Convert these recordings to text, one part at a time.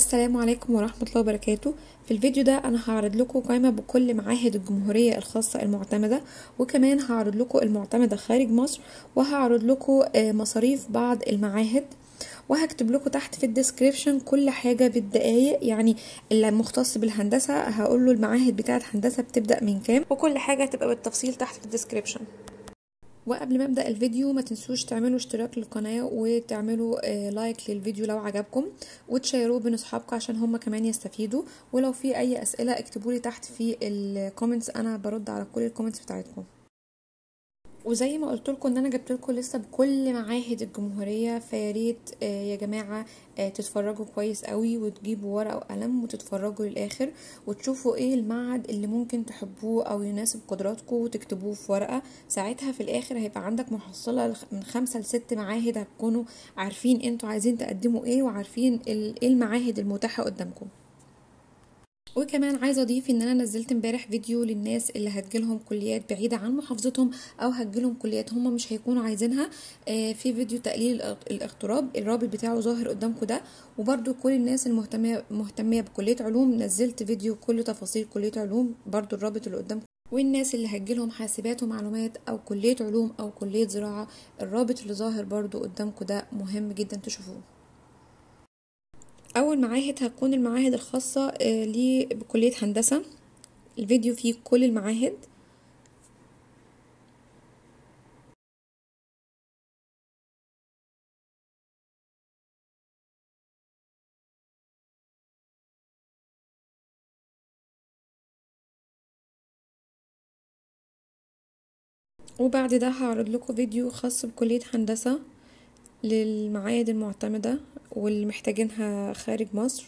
السلام عليكم ورحمة الله وبركاته في الفيديو ده أنا هعرض لكم قائمة بكل معاهد الجمهورية الخاصة المعتمدة وكمان هعرض لكم المعتمدة خارج مصر وهعرض لكم مصاريف بعض المعاهد وهكتب لكم تحت في الديسكريبشن كل حاجة بالدقايق يعني اللي مختص بالهندسة هقول له المعاهد بتاعة هندسة بتبدأ من كام وكل حاجة هتبقى بالتفصيل تحت في الديسكريبشن وقبل ما ابدا الفيديو ما تنسوش تعملوا اشتراك للقناه وتعملوا آه لايك للفيديو لو عجبكم وتشيروه بين اصحابكم عشان هم كمان يستفيدوا ولو في اي اسئله اكتبوا لي تحت في الكومنتس انا برد على كل الكومنتس بتاعتكم وزي ما قلت لكم ان انا جبت لكم لسه بكل معاهد الجمهوريه فياريت آه يا جماعه آه تتفرجوا كويس قوي وتجيبوا ورقه وقلم وتتفرجوا للاخر وتشوفوا ايه المعهد اللي ممكن تحبوه او يناسب قدراتكم وتكتبوه في ورقه ساعتها في الاخر هيبقى عندك محصله من خمسة لست معاهد هتكونوا عارفين انتوا عايزين تقدموا ايه وعارفين ايه المعاهد المتاحه قدامكم وكمان عايزه اضيف ان انا نزلت امبارح فيديو للناس اللي هتجيلهم كليات بعيده عن محافظتهم او هتجيلهم كليات هم مش هيكونوا عايزينها آه في فيديو تقليل الاغتراب الرابط بتاعه ظاهر قدامكم ده وبرده كل الناس المهتمه مهتميه بكليه علوم نزلت فيديو كل تفاصيل كليه علوم برده الرابط اللي قدامكم والناس اللي هتجيلهم حاسبات ومعلومات او كليه علوم او كليه زراعه الرابط اللي ظاهر برده قدامكم ده مهم جدا تشوفوه اول معاهد هتكون المعاهد الخاصة لي بكلية هندسة الفيديو فيه كل المعاهد وبعد ده هعرض لكم فيديو خاص بكلية هندسة للمعاهد المعتمدة واللي محتاجينها خارج مصر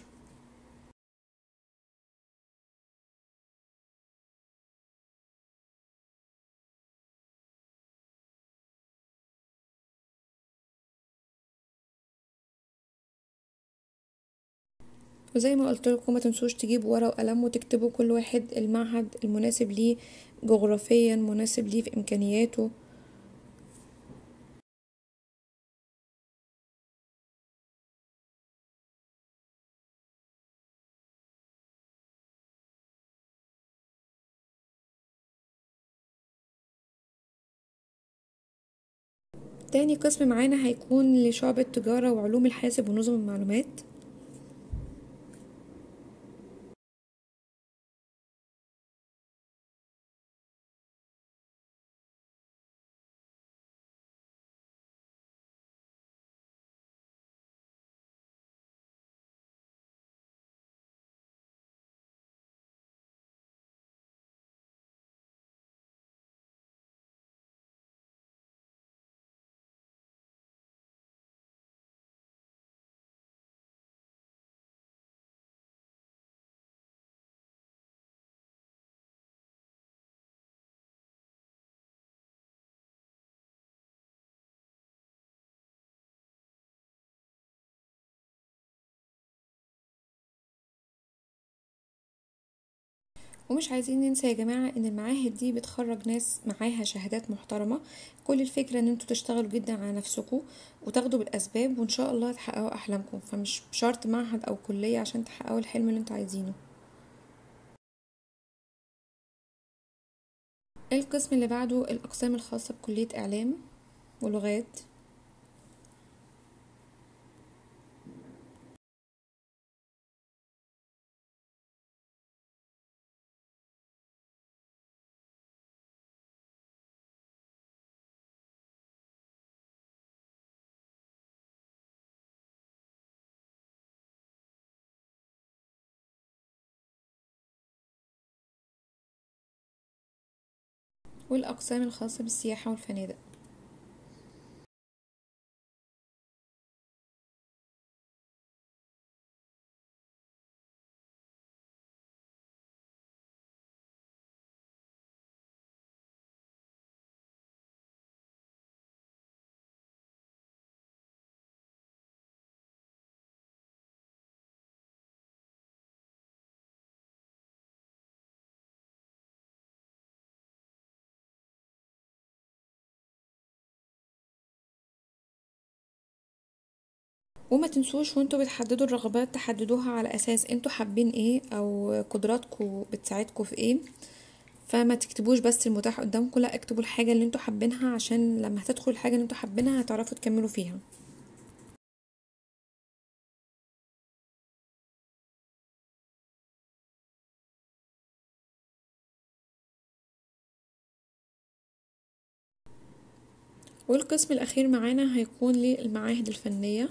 وزي ما قلت لكم ما تنسوش تجيبوا ورقه وقلم وتكتبوا كل واحد المعهد المناسب ليه جغرافيا مناسب ليه في امكانياته تاني قسم معانا هيكون لشعبة تجارة وعلوم الحاسب ونظم المعلومات ومش عايزين ننسى يا جماعة ان المعاهد دي بتخرج ناس معاها شهادات محترمة كل الفكرة ان انتوا تشتغلوا جدا على نفسكم وتاخدوا بالاسباب وان شاء الله تحققوا احلامكم فمش شرط معهد او كلية عشان تحققوا الحلم اللي انتوا عايزينه القسم اللي بعده الاقسام الخاصة بكلية اعلام ولغات والأقسام الخاصة بالسياحة والفنادق وما تنسوش وانتوا بتحددوا الرغبات تحددوها على اساس انتوا حابين ايه او قدراتكم بتساعدكم في ايه فما تكتبوش بس المتاح قدامكم لا اكتبوا الحاجه اللي انتوا حابينها عشان لما هتدخلوا الحاجه اللي انتوا حابينها هتعرفوا تكملوا فيها والقسم الاخير معانا هيكون للمعاهد الفنيه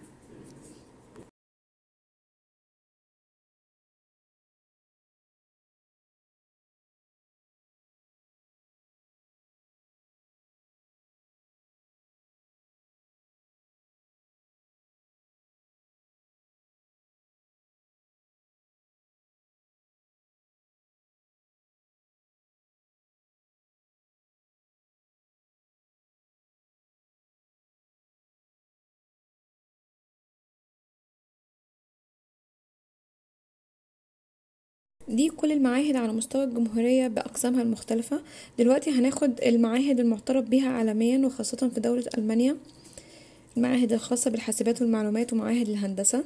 دي كل المعاهد على مستوى الجمهورية بأقسامها المختلفة دلوقتي هناخد المعاهد المعترف بيها عالميا وخاصة في دولة ألمانيا المعاهد الخاصة بالحاسبات والمعلومات ومعاهد الهندسة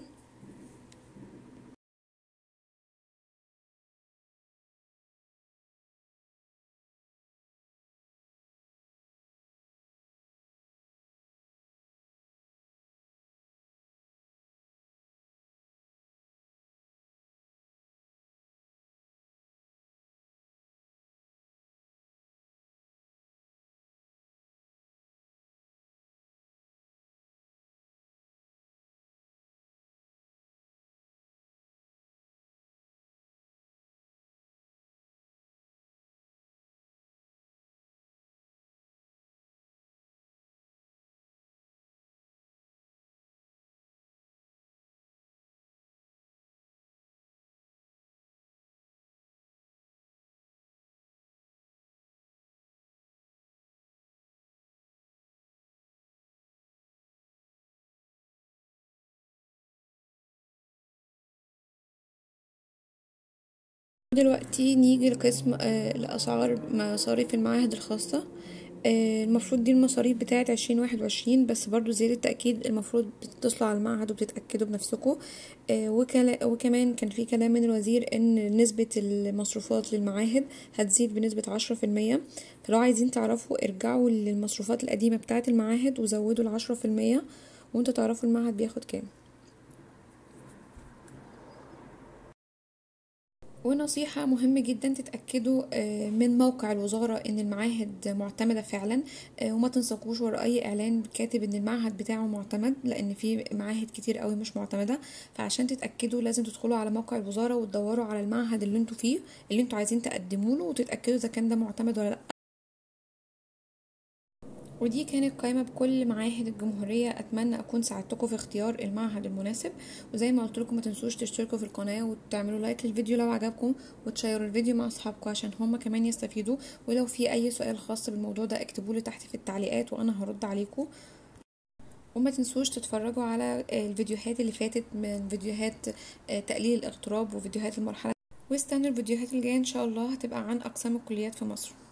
دلوقتي نيجي لقسم الأسعار مصاريف المعاهد الخاصة المفروض دي المصاريف بتاعة عشرين واحد وعشرين بس برضو زيادة تأكيد المفروض بتتصلوا على المعهد وبتتأكدوا بنفسكم وكمان كان في كلام من الوزير ان نسبة المصروفات للمعاهد هتزيد بنسبة عشرة في المية فلو عايزين تعرفوا ارجعوا للمصروفات القديمة بتاعة المعاهد وزودوا العشرة في المية وانتوا تعرفوا المعهد بياخد كام ونصيحة مهم جدا تتأكدوا من موقع الوزارة ان المعاهد معتمدة فعلا وما تنسقوش ورا اي اعلان كاتب ان المعهد بتاعه معتمد لان في معاهد كتير قوي مش معتمدة فعشان تتأكدوا لازم تدخلوا على موقع الوزارة وتدوروا على المعهد اللي انتوا فيه اللي انتوا عايزين تقدموا له وتتأكدوا اذا كان ده معتمد ولا لا ودي كانت قائمة بكل معاهد الجمهورية أتمنى أكون ساعدتكم في اختيار المعهد المناسب وزي ما قلت لكم ما تنسوش تشتركوا في القناة وتعملوا لايك للفيديو لو عجبكم وتشيروا الفيديو مع أصحابكم عشان هما كمان يستفيدوا ولو في أي سؤال خاص بالموضوع ده اكتبوا لي تحت في التعليقات وأنا هرد عليكم وما تنسوش تتفرجوا على الفيديوهات اللي فاتت من فيديوهات تقليل الاغتراب وفيديوهات المرحلة واستنوا الفيديوهات الجاية إن شاء الله هتبقى عن أقسام الكليات في مصر